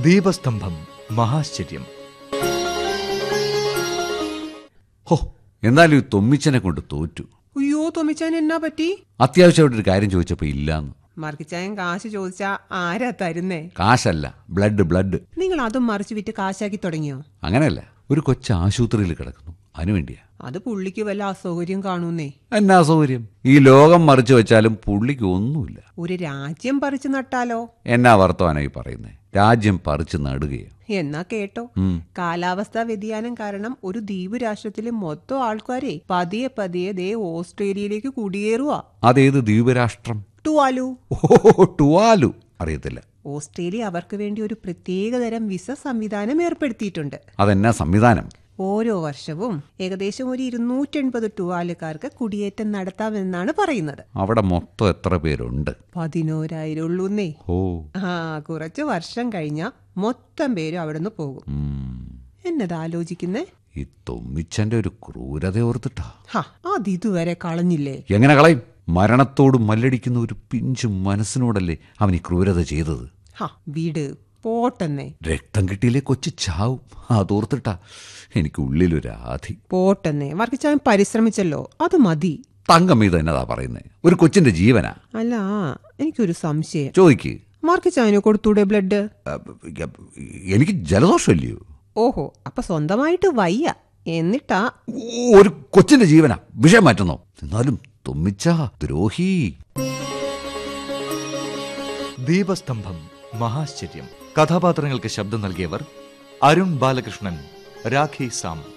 ദീപസ്തംഭം മഹാശ്ചര്യം ഹോ എന്നാലും ഈ തൊമ്മിച്ചനെ കൊണ്ട് തോറ്റു അയ്യോ തൊമ്മിച്ചാൻ എന്നാ പറ്റി അത്യാവശ്യമായിട്ടൊരു കാര്യം ചോദിച്ചപ്പോൾ ഇല്ലാന്ന് മറിക്കിച്ചായൻ കാശ് ചോദിച്ചാ ആരാ തരുന്നേ കാശല്ല ബ്ലഡ് ബ്ലഡ് നിങ്ങൾ അതും മറിച്ച് വിറ്റ് കാശാക്കി തുടങ്ങിയോ അങ്ങനെയല്ല ഒരു കൊച്ചു ആശുപത്രിയിൽ കിടക്കുന്നു അതിനുവേണ്ടിയാ അത് പുള്ളിക്ക് വല്ല അസൗകര്യം കാണൂന്നേ എന്നാ സൗകര്യം ഈ ലോകം മറിച്ചു വെച്ചാലും പുള്ളിക്ക് ഒന്നുമില്ല ഒരു രാജ്യം പറിച്ചു നട്ടാലോ എന്നാ വർത്തമാനായി പറയുന്നേ രാജ്യം പറിച്ചു നടുകയോ എന്നാ കേട്ടോ ഉം. കാലാവസ്ഥാ വ്യതിയാനം കാരണം ഒരു ദ്വീപ് രാഷ്ട്രത്തിലെ മൊത്തം ആൾക്കാരെ പതിയെ പതിയെ ദേ ഓസ്ട്രേലിയയിലേക്ക് കുടിയേറുക അതേത് ദ്വീപരാഷ്ട്രം ടുവാലു ഓ ടുവാലു അറിയത്തില്ല ഓസ്ട്രേലിയ അവർക്ക് വേണ്ടി ഒരു പ്രത്യേകതരം വിസ സംവിധാനം ഏർപ്പെടുത്തിയിട്ടുണ്ട് അതെന്നാ സംവിധാനം ഓരോ വർഷവും ഏകദേശം ഒരു ഇരുന്നൂറ്റെൺപത് ടുവാലുകാർക്ക് കുടിയേറ്റം നടത്താമെന്നാണ് പറയുന്നത് അവിടെ മൊത്തം എത്ര പേരുണ്ട് പതിനോരായിരം ഉള്ളൂന്നേ ഓ ആ കുറച്ച് വർഷം കഴിഞ്ഞ മൊത്തം പേരും അവിടുന്ന് പോകും ഉം. എന്നത് ആലോചിക്കുന്നേ ഈ തൊമ്മിച്ചന്റെ ഒരു ക്രൂരത ഓർത്തിട്ടാ ഹാ അത് ഇതുവരെ കളഞ്ഞില്ലേ എങ്ങനെ കളയും മരണത്തോട് മല്ലടിക്കുന്ന ഒരു പിഞ്ചു മനസ്സിനോടല്ലേ അവൻ ഈ ക്രൂരത ചെയ്തത് ഹാ വീട് പോട്ടെന്നേ രക്തം കിട്ടിയില്ലേ കൊച്ചു ചാവും അതോർത്തിട്ടാ എനിക്ക് ഉള്ളിലൊരു ആധി പോട്ടെന്നേ വർക്കിച്ചാൻ പരിശ്രമിച്ചല്ലോ അത് മതി തങ്കം ഇത് എന്നതാ പറയുന്നേ ഒരു കൊച്ചിന്റെ ജീവനാ അല്ല എനിക്കൊരു സംശയം ചോദിക്ക് മാർക്കിച്ചായന് കൊടുത്തൂടെ ബ്ലഡ് അഹ് എനിക്ക് ജലദോഷമല്ലയോ ഓഹോ അപ്പൊ സ്വന്തമായിട്ട് വയ്യ എന്നിട്ടാ ഒരു കൊച്ചിന്റെ ജീവനാ വിഷയം മാറ്റുന്നോ എന്നാലും തുമ്മിച്ച ദ്രോഹി ദീപസ്തംഭം മഹാശ്ചര്യം കഥാപാത്രങ്ങൾക്ക് ശബ്ദം നൽകിയവർ അരുൺ ബാലകൃഷ്ണൻ രാഖി സാം